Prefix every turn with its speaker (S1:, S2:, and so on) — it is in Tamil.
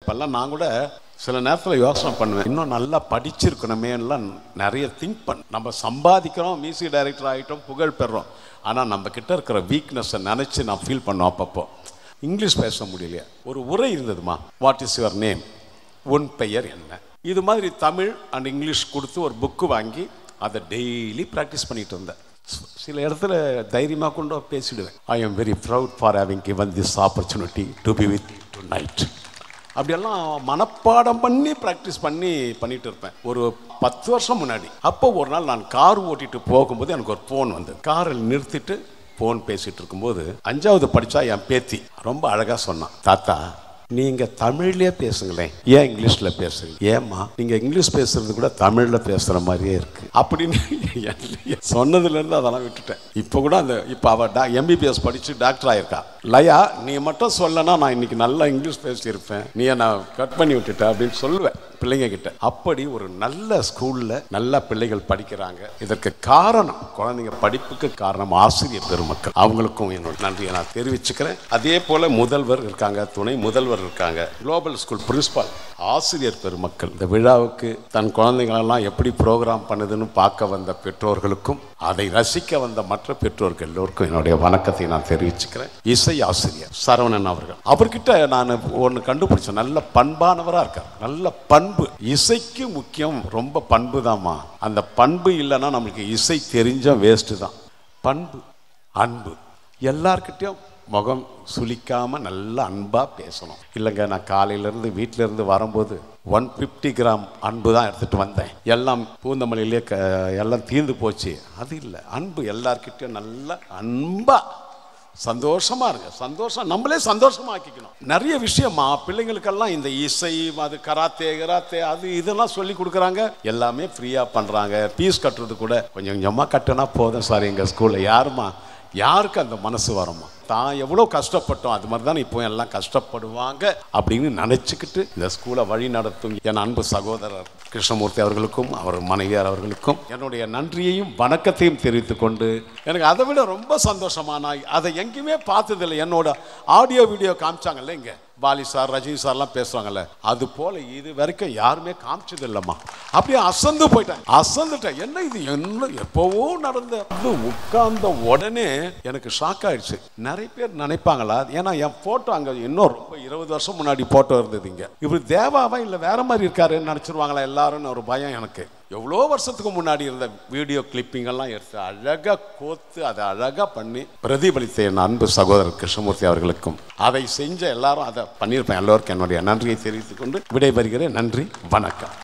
S1: இப்போல்லாம் நான் கூட சில நேரத்தில் யோசனை பண்ணுவேன் இன்னும் நல்லா படிச்சிருக்கணுமே எல்லாம் நிறைய திங்க் பண்ண நம்ம சம்பாதிக்கிறோம் மியூசிக் டைரக்டர் ஆகிட்டோம் புகழ் பெறுறோம் ஆனால் நம்ம கிட்ட இருக்கிற வீக்னஸை நினச்சி நான் ஃபீல் பண்ணோம் அப்பப்போ இங்கிலீஷ் பேச முடியலையா ஒரு உரை இருந்ததுமா வாட் இஸ் யுவர் நேம் உன் பெயர் என்ன இது மாதிரி தமிழ் அண்ட் இங்கிலீஷ் கொடுத்து ஒரு புக்கு வாங்கி அதை டெய்லி ப்ராக்டிஸ் பண்ணிட்டு இருந்தேன் சி- சில இடத்துல தைரியமாக கொண்டு பேசிடுவேன் I am very proud for having given this opportunity to be with tonight அப்படியெல்லாம் மனப்பாடம் பண்ணி ப்ராக்டிஸ் பண்ணி பண்ணிட்டு இருப்பேன் ஒரு பத்து வருஷம் முன்னாடி அப்போ ஒரு நாள் நான் கார் ஓட்டிட்டு போகும்போது எனக்கு ஒரு ஃபோன் வந்தது காரில் நிறுத்திட்டு ஃபோன் பேசிட்டு இருக்கும்போது அஞ்சாவது படிச்சா என் பேத்தி ரொம்ப அழகா சொன்னான் தாத்தா நீங்க தமிழ்லயே பேசுங்களேன் ஏன் இங்கிலீஷ்ல பேசுறீங்க ஏம்மா நீங்க இங்கிலீஷ் பேசுறது கூட தமிழ்ல பேசுற மாதிரியே இருக்கு அப்படின்னு என் சொன்னதுல இருந்து அதெல்லாம் விட்டுட்டேன் இப்போ கூட அந்த இப்போ அவ எம்பிபிஎஸ் படிச்சு டாக்டர் ஆயிருக்கா லயா நீ மட்டும் சொல்லனா நான் இன்னைக்கு நல்லா இங்கிலீஷ் பேசியிருப்பேன் நீ நான் கட் பண்ணி விட்டுட்ட அப்படின்னு சொல்லுவேன் பிள்ளைங்க கிட்ட அப்படி ஒரு நல்ல ஸ்கூல்ல நல்ல பிள்ளைகள் படிக்கிறாங்க இதற்கு காரணம் குழந்தைங்க படிப்புக்கு காரணம் ஆசிரியர் பெருமக்கள் அவங்களுக்கும் என்னோட நன்றியை நான் தெரிவிச்சுக்கிறேன் அதே போல முதல்வர் இருக்காங்க துணை முதல்வர் இருக்காங்க குளோபல் ஸ்கூல் பிரின்சிபால் ஆசிரியர் பெருமக்கள் இந்த விழாவுக்கு தன் குழந்தைங்களெல்லாம் எப்படி ப்ரோக்ராம் பண்ணுதுன்னு பார்க்க வந்த பெற்றோர்களுக்கும் அதை ரசிக்க வந்த மற்ற பெற்றோர்கள் எல்லோருக்கும் என்னுடைய வணக்கத்தை நான் தெரிவிச்சுக்கிறேன் இசை ஆசிரியர் சரவணன் அவர்கள் அவர்கிட்ட நான் ஒன்று கண்டுபிடிச்சேன் நல்ல பண்பானவராக இருக்கார் நல்ல பண்பு இசைக்கு முக்கியம் ரொம்ப பண்பு அந்த பண்பு இல்லைன்னா நம்மளுக்கு இசை தெரிஞ்ச வேஸ்ட்டு தான் பண்பு அன்பு எல்லார்கிட்டயும் முகம் சுளிக்காம நல்லா அன்பா பேசணும் இல்லைங்க நான் காலையில இருந்து வீட்ல இருந்து வரும்போது ஒன் பிப்டி கிராம் அன்பு தான் எடுத்துட்டு வந்தேன் எல்லாம் பூந்தமல்லியிலே க எல்லாம் தீர்ந்து போச்சு அது இல்லை அன்பு எல்லார்கிட்டயும் நல்லா அன்பா சந்தோஷமா இருங்க சந்தோஷம் நம்மளே சந்தோஷமா ஆக்கிக்கணும் நிறைய விஷயமா பிள்ளைங்களுக்கெல்லாம் இந்த இசை அது கராத்தே கராத்தே அது இதெல்லாம் சொல்லி கொடுக்குறாங்க எல்லாமே ஃப்ரீயா பண்றாங்க ஃபீஸ் கட்டுறது கூட கொஞ்சம் கொஞ்சமா கட்டினா போதும் சார் எங்க ஸ்கூல்ல யாருமா யாருக்கு அந்த மனசு வருமா தான் எவ்வளோ கஷ்டப்பட்டோம் அது மாதிரி தான் இப்போ எல்லாம் கஷ்டப்படுவாங்க அப்படின்னு நினச்சிக்கிட்டு இந்த ஸ்கூலை வழி நடத்தும் என் அன்பு சகோதரர் கிருஷ்ணமூர்த்தி அவர்களுக்கும் அவர் மனைவியார் அவர்களுக்கும் என்னுடைய நன்றியையும் வணக்கத்தையும் தெரிவித்துக் கொண்டு எனக்கு அதை விட ரொம்ப சந்தோஷமா நான் அதை எங்கேயுமே பார்த்ததில்லை என்னோட ஆடியோ வீடியோ காமிச்சாங்கல்ல இங்க பாலி சார் ரஜினி சார்லாம் பேசுவாங்கல்ல அது போல இது வரைக்கும் யாருமே காமிச்சது இல்லைம்மா அப்படியே அசந்து போயிட்டேன் அசந்துட்டேன் என்ன இது என்ன எப்பவோ நடந்த அது உட்கார்ந்த உடனே எனக்கு ஷாக் ஆயிடுச்சு நிறைய பேர் நினைப்பாங்களா ஏன்னா என் போட்டோ அங்க இன்னும் ரொம்ப இருபது வருஷம் முன்னாடி போட்டோ இருந்தது இங்க இவர் தேவாவா இல்ல வேற மாதிரி இருக்காருன்னு நினைச்சிருவாங்களா எல்லாரும்னு ஒரு பயம் எனக்கு எவ்வளோ வருஷத்துக்கு முன்னாடி இருந்த வீடியோ கிளிப்பிங் எல்லாம் எடுத்து அழகா கோத்து அதை அழகா பண்ணி பிரதிபலித்த என் அன்பு சகோதரர் கிருஷ்ணமூர்த்தி அவர்களுக்கும் அதை செஞ்ச எல்லாரும் அதை பண்ணியிருப்பேன் எல்லோருக்கும் என்னுடைய நன்றியை தெரிவித்துக் கொண்டு விடைபெறுகிறேன் நன்றி வணக்கம்